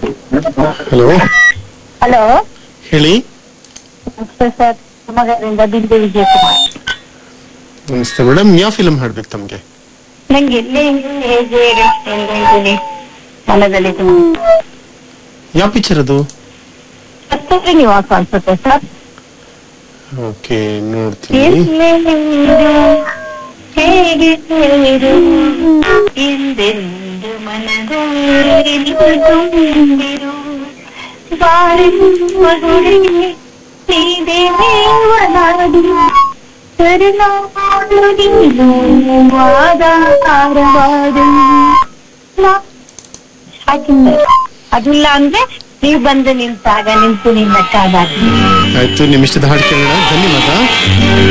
Hello hello ಹೇಳಿ ನಮಸ್ತೆ sir ಶಿವಮೊಗ್ಗದಿಂದ ಬಿಂದು ವಿಜಯಕುಮಾರ್ ನಮಸ್ತೆ ಮೇಡಮ್ ಯಾವ ಫಿಲ್ಮ್ ಹಾಡ್ಬೇಕು ತಮ್ಗೆ ನಂಗೆ ಎಲ್ಲಿ ಹೇಗೆ ಹೇಳ್ತೀನಿ ಮನದಲ್ಲಿ ತುಂಬ ಯಾವ ಪಿಕ್ಚರ್ ಅದು ಕಸ್ತೂರಿ ನಿವಾಸ ಅನ್ಸುತ್ತೆ ಸರ್ ಓಕೆ ನೋಡ್ತೀನಿ ಎಲ್ಲೇ ನೀರು, ಹೇಗೆ ಸೇರು, ಎಂದೆಂದು ಮನದಲ್ಲಿ ತುಂಬಿರು. ಬಾಳೆಹೂವ ಹುಡುಗಿ, ಸೀದೆ ಮೇವನಾಡು, ಕರುಣಾಳು ನೀನು ಆಧಾರವಾಡು. ನಾ- ಹಾಕಿದ್ದೆ. ಅದಿಲ್ಲ ಅಂದ್ರೆ ನೀವು ಬಂದು ನಿಂತಾಗ ನಿಂತು ನಿನ್ನ ಕಾದಾಗ ಆಯ್ತು ನಿಮ್ ಇಷ್ಟದ ಹಾಡು ಕೇಳೋಣ ಧನ್ಯವಾದ